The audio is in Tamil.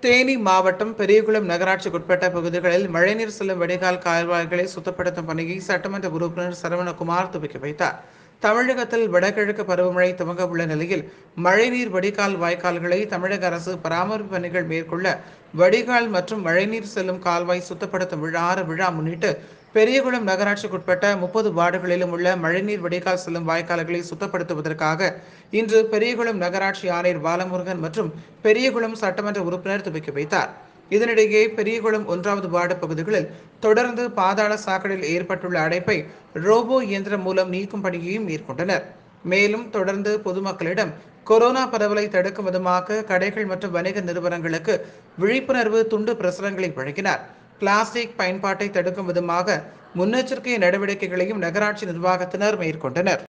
தேனி மாவட்டம் பெரியகுளம் நகராட்சிக்குட்பட்ட பகுதிகளில் மழைநீர் செல்லும் வடிகால் கால்வாய்களை சுத்தப்படுத்தும் பணியை சட்டமன்ற உறுப்பினர் சரவணகுமார் துவக்கி வைத்தார் தமிழகத்தில் வடகிழக்கு பருவமழை துவங்க உள்ள நிலையில் மழைநீர் வடிகால் வாய்க்கால்களை தமிழக அரசு பராமரிப்பு பணிகள் மேற்கொள்ள வடிகால் மற்றும் மழைநீர் செல்லும் கால்வாய் சுத்தப்படுத்தும் விழா ஆறு விழா முன்னிட்டு பெரியகுளம் நகராட்சிக்குட்பட்ட முப்பது வார்டுகளிலும் உள்ள மழைநீர் வடிகால் செல்லும் வாய்க்கால்களை சுத்தப்படுத்துவதற்காக இன்று பெரியகுளம் நகராட்சி ஆணையர் பாலமுருகன் மற்றும் பெரியகுளம் சட்டமன்ற உறுப்பினர் துவக்கி வைத்தார் இதனிடையே பெரியகுளம் ஒன்றாவது வார்டு பகுதிகளில் தொடர்ந்து பாதாள சாக்கடையில் ஏற்பட்டுள்ள அடைப்பை ரோபோ இயந்திரம் மூலம் நீக்கும் பணியையும் மேற்கொண்டனர் மேலும் தொடர்ந்து பொதுமக்களிடம் கொரோனா பரவலை தடுக்கும் விதமாக கடைகள் மற்றும் வணிக நிறுவனங்களுக்கு விழிப்புணர்வு துண்டு பிரசுரங்களை வழங்கினார் பிளாஸ்டிக் பயன்பாட்டை தடுக்கும் விதமாக முன்னெச்சரிக்கை நடவடிக்கைகளையும் நகராட்சி நிர்வாகத்தினர் மேற்கொண்டனர்